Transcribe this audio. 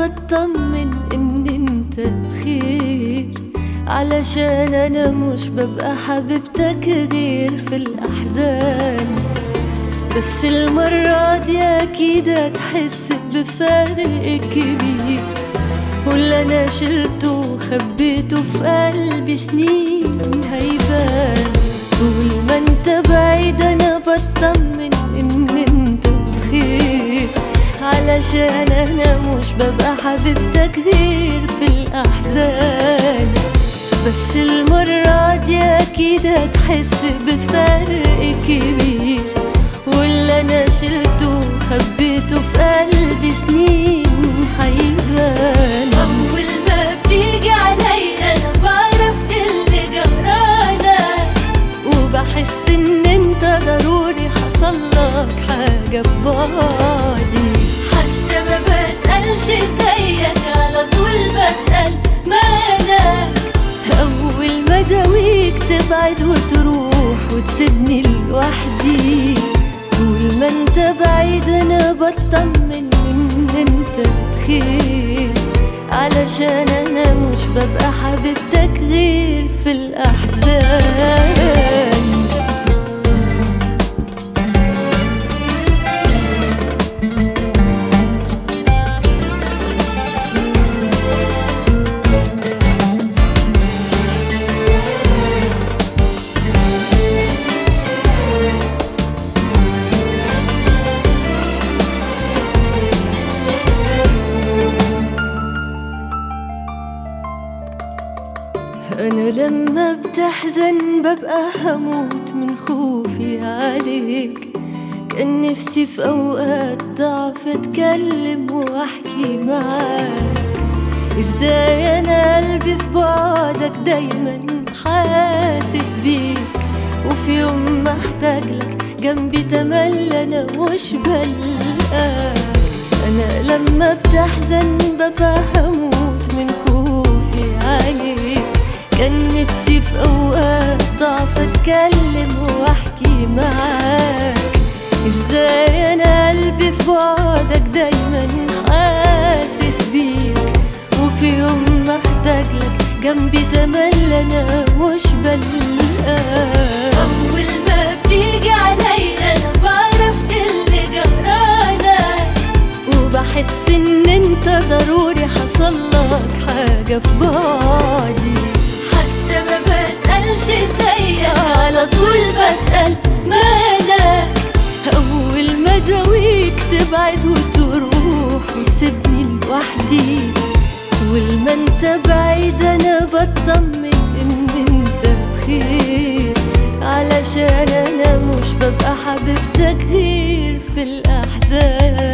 بطمن ان انت بخير علشان انا مش ببقى حبيبتك غير في الاحزان بس المرة دي اكيد هتحس بفرق كبير واللي انا شلته وخبيته في قلبي سنين هيبان طول ما انت بعيد انا بطمن ان انت بخير علشان انا مش ببقى حبيبتك غير في الاحزان بس المرة دي اكيد هتحس بفرق كبير واللي انا شلته وخبيته في قلبي سنين هيبان اول ما بتيجي عليا انا بعرف اللي جرالك وبحس ان انت ضروري حصل لك حاجة في بعدي حتى ما بسألش زيك على طول بسأل مالك أول ما داويك تبعد وتروح وتسيبني لوحدي طول ما انت بعيد انا بطمن ان انت بخير علشان انا مش ببقى حبيبتك غير في الاحزان أنا لما بتحزن ببقى هموت من خوفي عليك كان نفسي في أوقات ضعف أتكلم وأحكي معاك إزاي أنا قلبي في بعدك دايما حاسس بيك وفي يوم محتاج لك جنبي تملى أنا مش بلقاك أنا لما بتحزن ببقى هموت من خوفي عليك كان نفسي في أوقات ضعف أتكلم وأحكي معاك إزاي أنا قلبي في بعدك دايما حاسس بيك وفي يوم محتاج لك جنبي تملى أنا مش بلقاك أول ما بتيجي عليا أنا بعرف اللي جرالك وبحس إن أنت ضروري حصل لك حاجة في بعدي حتى ما بسألش زيك على طول بسأل مالك أول ما داويك تبعد وتروح وتسيبني لوحدي طول ما انت بعيد أنا بطمن إن انت بخير علشان أنا مش ببقى حبيبتك غير في الأحزان